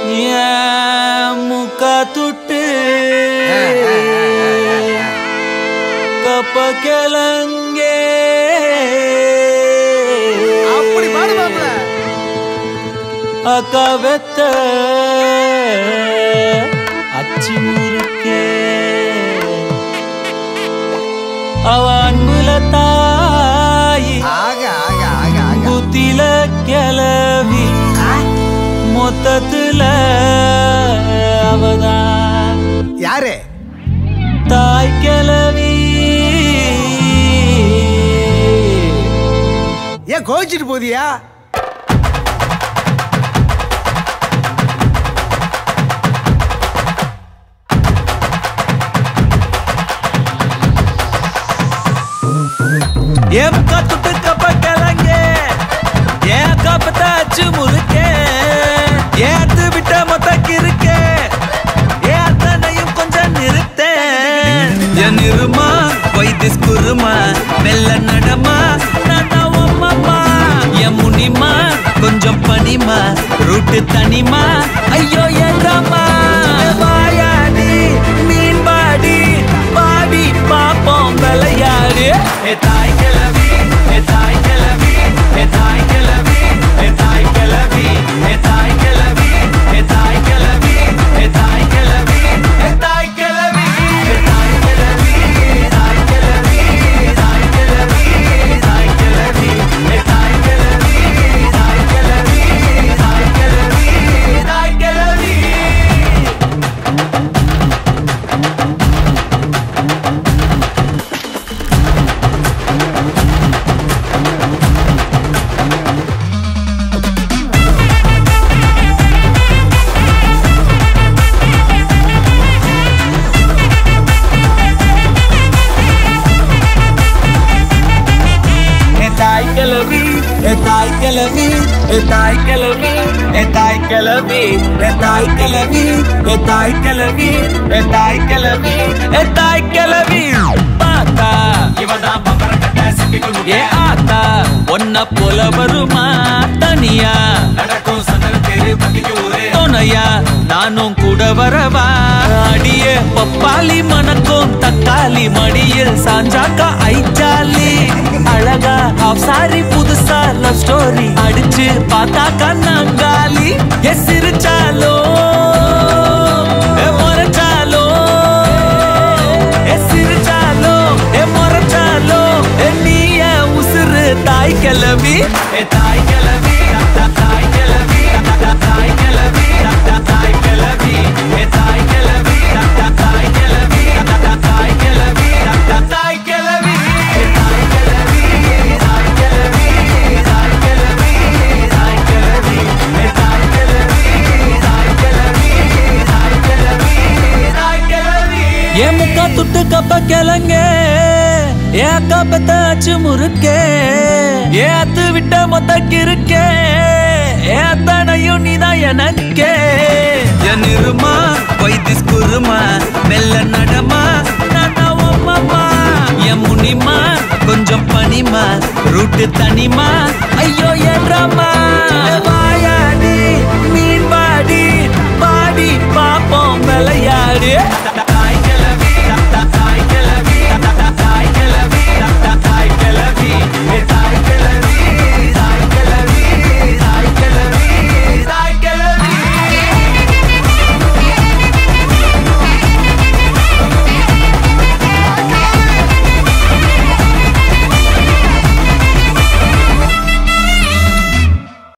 ஏன் முக்க துட்டு கப்ப கிளங்கே அப்படி பாடு மாப்ள அக்கா வெத்த அச்சி முறுக்கே அவ அன்புல தாயி ஆக ஆக ஆக ஆக புத்தில கிளவி மொத்தத்துல அவதான் யாரு தாய் கிளவி ஏன் கோவிச்சிட்டு போதியா எம் கத்துட்டு கப்ப கிளங்கே ஏன் கப்பத்த அச்சு முறுக்கே ஏத்து விட்ட மொத்த கிறுக்கே ஏன் அத்தனையும் கொஞ்சம் நிறுத்தேன் என் இருமா வைத்திஸ் குருமா மெல்ல நடமா நான் தான் உம்மம்மா என் முனிமா கொஞ்சம் பனிமா ரூட்டு தனிமா ஐயோ என்றம்மா வாயாடி மீன் பாடி பாடி பாப்போம் விளையாடு ஏ தாய் கிளவி ஏ தாய் கிளவி ஏ தாய் கிளவி ஏ தாய் கிளவி ஏ தாய் கிளவி ஏ தாய் கிளவி ஏ தாய் கிளவி ஏ தாய் கிளவி ஏ தாய் கிளவி தாய் கிளவி தாய் கிளவி தாய் கிளவி ஏ தாய் கிளவி தாய் கிளவி தாய் கிளவி தாய் கிளவி தாய் கிளவி தாய் கிளவி தாய் கிளவி தாய் கிளவி தாய் கிளவி தாய் கிளவி தாய் கிளவி தாய் கிளவி பாத்தா இவதான் ஏ ஆத்தா ஒன்ன போல வருமா தனியா நடக்கும் சந்தன தெரு துணையா நானும் கூட வரவா அடியே பப்பாளி மணக்கும் தக்காளி மடியில் சாஞ்சாக்கா ஐச்சாலி அழகா ஹாஃப் சாரி புதுசா லவ் ஸ்டோரி அடிச்சு பார்த்தாக்கா நாங்காலி எ சிரிச்சாலோ எ முறைச்சாலோ எ சிரிச்சாலோ எ முறைச்சாலோ எ நீய உசுறு தாய் கிளவி எ தாய் கிளவி தாய் கிளவி தாய் கிளவி தாய் கிளவி எ தாய் கிளவி தாய் கிளவி தாய் கிளவி தாய் கிளவி தாய் கிளவி தாய் கிளவி தாய் கிளவி தாய் கிளவி தாய் கிளவி தாய் கிளவி தாய் கிளவி தாய் கிளவி ஏ முக்கா துட்டு கப்ப கிளங்க ஏ அக்கா பெத்த அச்சு முறுக்கே ஏ அத்து விட்ட மொத்த கிறுக்கே ஏ அத்தனையும் நீதான் எனக்கே என் இருமா வைத்திஸ் குருமா மெல்ல நடமா நான் தான் உம்மம்மா என் முனிமா கொஞ்சம் பனிமா ரூட்டு தனிமா ஐயோ என்றம்மா